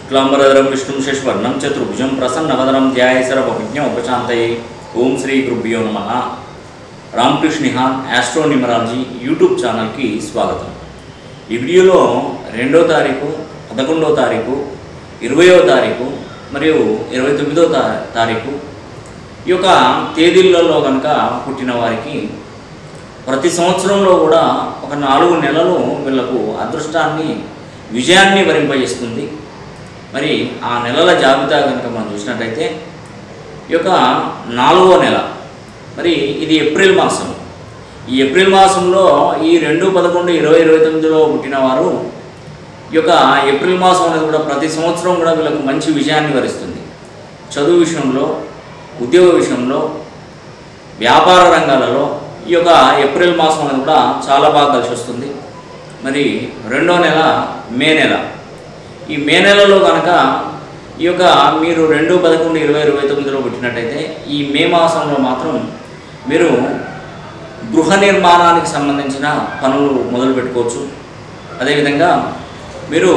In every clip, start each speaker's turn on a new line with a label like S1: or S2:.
S1: శుక్లాంబరధరం విష్ణుం శశివర్ణం చతుర్భుజం ప్రసన్నవదనం ధ్యాయసరపజ్ఞ ఉపశాంతయే ఓం శ్రీ గురుభ్యో నమ రామకృష్ణిహాన్ ఆస్ట్రోనిమరాలజీ యూట్యూబ్ ఛానల్కి స్వాగతం ఈ వీడియోలో రెండో తారీఖు పదకొండో తారీఖు ఇరవయో తారీఖు మరియు ఇరవై తొమ్మిదో తా తారీఖు ఈ యొక్క తేదీలలో కనుక పుట్టిన వారికి ప్రతి సంవత్సరంలో కూడా ఒక నాలుగు నెలలు వీళ్ళకు అదృష్టాన్ని విజయాన్ని వరింపజేస్తుంది మరి ఆ నెలల జాబితా కనుక మనం చూసినట్టయితే ఈ యొక్క నాలుగో నెల మరి ఇది ఏప్రిల్ మాసం ఈ ఏప్రిల్ మాసంలో ఈ రెండు పదకొండు ఇరవై ఇరవై తొమ్మిదిలో పుట్టిన వారు ఈ యొక్క ఏప్రిల్ మాసం అనేది కూడా ప్రతి సంవత్సరం కూడా వీళ్ళకు మంచి విజయాన్ని వరిస్తుంది చదువు విషయంలో ఉద్యోగ విషయంలో వ్యాపార రంగాలలో ఈ యొక్క ఏప్రిల్ మాసం అనేది కూడా చాలా బాగా కలిసి వస్తుంది మరి రెండో నెల మే నెల ఈ మే నెలలో కనుక ఈ యొక్క మీరు రెండు పదకొండు ఇరవై ఇరవై తొమ్మిదిలో పుట్టినట్టయితే ఈ మే మాసంలో మాత్రం మీరు గృహ నిర్మాణానికి సంబంధించిన పనులు మొదలు పెట్టుకోవచ్చు అదేవిధంగా మీరు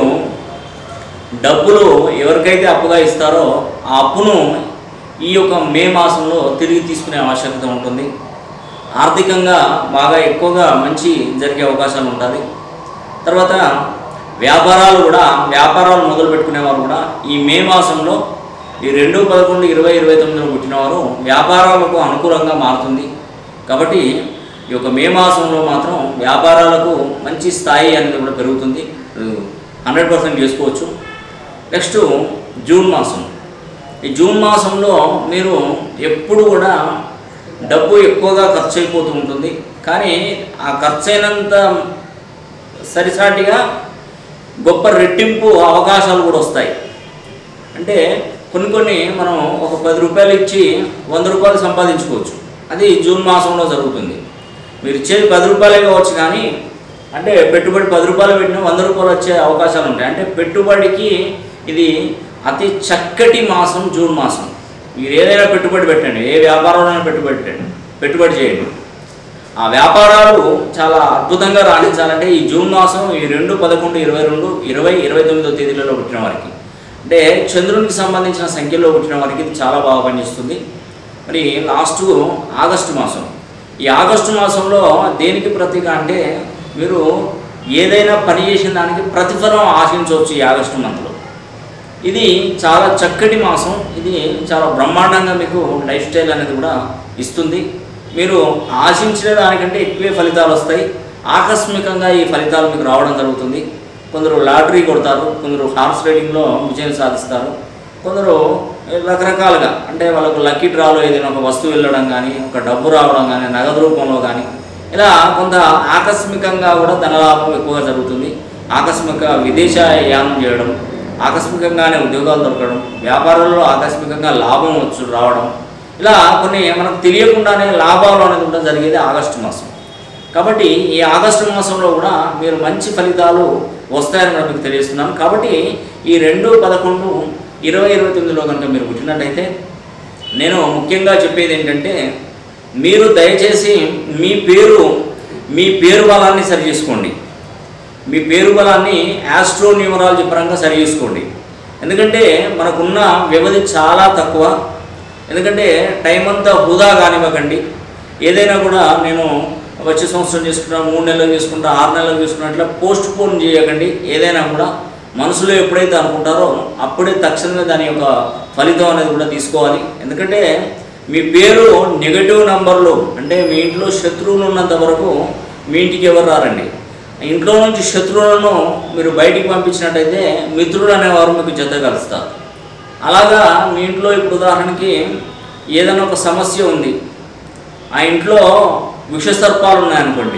S1: డబ్బులు ఎవరికైతే అప్పుగా ఇస్తారో ఆ అప్పును ఈ యొక్క మే మాసంలో తిరిగి తీసుకునే ఆవశ్యకత ఉంటుంది ఆర్థికంగా బాగా ఎక్కువగా మంచి జరిగే అవకాశాలు ఉంటుంది తర్వాత వ్యాపారాలు కూడా వ్యాపారాలు మొదలు పెట్టుకునేవారు కూడా ఈ మే మాసంలో ఈ రెండు పదకొండు ఇరవై ఇరవై తొమ్మిదిలో పుట్టినవారు వ్యాపారాలకు అనుకూలంగా మారుతుంది కాబట్టి ఈ యొక్క మే మాసంలో మాత్రం వ్యాపారాలకు మంచి స్థాయి అనేది కూడా పెరుగుతుంది హండ్రెడ్ పర్సెంట్ చేసుకోవచ్చు నెక్స్ట్ జూన్ మాసం ఈ జూన్ మాసంలో మీరు ఎప్పుడు కూడా డబ్బు ఎక్కువగా ఖర్చు అయిపోతూ ఉంటుంది కానీ ఆ ఖర్చు అయినంత సరిసాటిగా గొప్ప రెట్టింపు అవకాశాలు కూడా వస్తాయి అంటే కొన్ని కొన్ని మనం ఒక పది రూపాయలు ఇచ్చి వంద రూపాయలు సంపాదించుకోవచ్చు అది జూన్ మాసంలో జరుగుతుంది మీరు ఇచ్చేది పది రూపాయలే కావచ్చు కానీ అంటే పెట్టుబడి పది రూపాయలు పెట్టినా వంద రూపాయలు వచ్చే అవకాశాలు ఉంటాయి అంటే పెట్టుబడికి ఇది అతి చక్కటి మాసం జూన్ మాసం మీరు ఏదైనా పెట్టుబడి పెట్టండి ఏ వ్యాపారంలో పెట్టుబడి పెట్టండి పెట్టుబడి చేయండి ఆ వ్యాపారాలు చాలా అద్భుతంగా రాణించాలంటే ఈ జూన్ మాసం ఈ రెండు పదకొండు ఇరవై రెండు ఇరవై ఇరవై తొమ్మిదో తేదీలలో పుట్టిన వారికి అంటే చంద్రునికి సంబంధించిన సంఖ్యలో పుట్టిన వారికి ఇది చాలా బాగా పనిచేస్తుంది మరి లాస్ట్ ఆగస్టు మాసం ఈ ఆగస్టు మాసంలో దేనికి ప్రతీక అంటే మీరు ఏదైనా పని చేసిన దానికి ప్రతిఫలం ఆశించవచ్చు ఈ ఆగస్టు మంత్లో ఇది చాలా చక్కటి మాసం ఇది చాలా బ్రహ్మాండంగా మీకు లైఫ్ స్టైల్ అనేది కూడా ఇస్తుంది మీరు ఆశించిన దానికంటే ఎక్కువే ఫలితాలు వస్తాయి ఆకస్మికంగా ఈ ఫలితాలు మీకు రావడం జరుగుతుంది కొందరు లాటరీ కొడతారు కొందరు హార్స్ రైడింగ్లో విజయం సాధిస్తారు కొందరు రకరకాలుగా అంటే వాళ్ళకు లక్కీ డ్రాలో ఏదైనా ఒక వస్తువు వెళ్ళడం కానీ ఒక డబ్బు రావడం కానీ నగదు రూపంలో కానీ ఇలా కొంత ఆకస్మికంగా కూడా ధనలాభం ఎక్కువగా జరుగుతుంది ఆకస్మిక విదేశ యానం చేయడం ఆకస్మికంగానే ఉద్యోగాలు దొరకడం వ్యాపారాల్లో ఆకస్మికంగా లాభం వచ్చు రావడం ఇలా కొన్ని మనకు తెలియకుండానే లాభాలు అనేది కూడా జరిగేది ఆగస్టు మాసం కాబట్టి ఈ ఆగస్టు మాసంలో కూడా మీరు మంచి ఫలితాలు వస్తాయని కూడా మీకు తెలియజేస్తున్నాను కాబట్టి ఈ రెండు పదకొండు ఇరవై ఇరవై తొమ్మిదిలో కనుక మీరు పుట్టినట్టయితే నేను ముఖ్యంగా చెప్పేది ఏంటంటే మీరు దయచేసి మీ పేరు మీ పేరు బలాన్ని సరి చేసుకోండి మీ పేరు బలాన్ని ఆస్ట్రో న్యూమరాలజీ పరంగా సరి చేసుకోండి ఎందుకంటే మనకున్న వ్యవధి చాలా తక్కువ ఎందుకంటే టైం అంతా వృధా కానివ్వకండి ఏదైనా కూడా నేను వచ్చే సంవత్సరం చేసుకుంటా మూడు నెలలు చేసుకుంటా ఆరు నెలలు చేసుకుంటా ఇట్లా పోస్ట్ పోన్ చేయకండి ఏదైనా కూడా మనసులో ఎప్పుడైతే అనుకుంటారో అప్పుడే తక్షణమే దాని యొక్క ఫలితం అనేది కూడా తీసుకోవాలి ఎందుకంటే మీ పేరు నెగటివ్ నంబర్లు అంటే మీ ఇంట్లో శత్రువులు ఉన్నంత వరకు మీ ఇంటికి ఎవరు రారండి ఇంట్లో నుంచి శత్రువులను మీరు బయటికి పంపించినట్టయితే మిత్రుడు అనేవారు మీకు జత కలుస్తారు అలాగా మీ ఇంట్లో ఇప్పుడు ఉదాహరణకి ఏదైనా ఒక సమస్య ఉంది ఆ ఇంట్లో విషసర్పాలు ఉన్నాయనుకోండి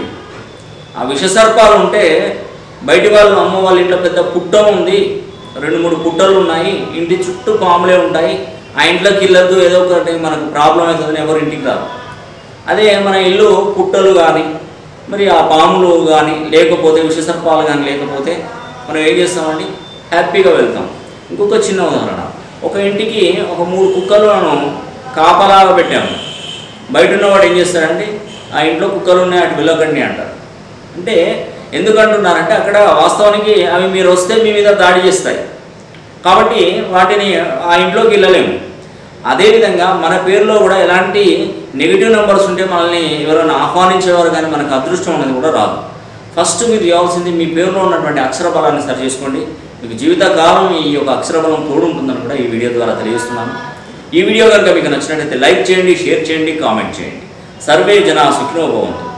S1: ఆ విషసర్పాలు ఉంటే బయటి వాళ్ళు అమ్మ వాళ్ళ ఇంట్లో పెద్ద పుట్ట ఉంది రెండు మూడు పుట్టలు ఉన్నాయి ఇంటి చుట్టూ పాములే ఉంటాయి ఆ ఇంట్లోకి వెళ్ళొద్దు ఏదో ఒకటి మనకు ప్రాబ్లం అవుతుందని ఎవరు ఇంటికి రారు అదే మన ఇల్లు పుట్టలు కానీ మరి ఆ పాములు కానీ లేకపోతే విషసర్పాలు కానీ లేకపోతే మనం ఏం చేస్తామండి హ్యాపీగా వెళ్తాం ఇంకొక చిన్న ఉదాహరణ ఒక ఇంటికి ఒక మూడు కుక్కలను కాపలాగా పెట్టాము బయట ఉన్నవాడు ఏం చేస్తాడంటే ఆ ఇంట్లో కుక్కలు ఉన్నాయి అటు వెళ్ళకండి అంటారు అంటే ఎందుకు అంటున్నారంటే అక్కడ వాస్తవానికి అవి మీరు వస్తే మీ మీద దాడి చేస్తాయి కాబట్టి వాటిని ఆ ఇంట్లోకి వెళ్ళలేము అదేవిధంగా మన పేరులో కూడా ఎలాంటి నెగిటివ్ నెంబర్స్ ఉంటే మనల్ని ఎవరైనా ఆహ్వానించేవారు కానీ మనకు అదృష్టం అనేది కూడా రాదు ఫస్ట్ మీరు చేయాల్సింది మీ పేరులో ఉన్నటువంటి అక్షర బలాన్ని సరి చేసుకోండి మీకు జీవితకాలం ఈ యొక్క అక్షర బలం తోడుంటుందని కూడా ఈ వీడియో ద్వారా తెలియజేస్తున్నాను ఈ వీడియో కనుక మీకు నచ్చినట్లయితే లైక్ చేయండి షేర్ చేయండి కామెంట్ చేయండి సర్వే జన సుఖినో భవంతు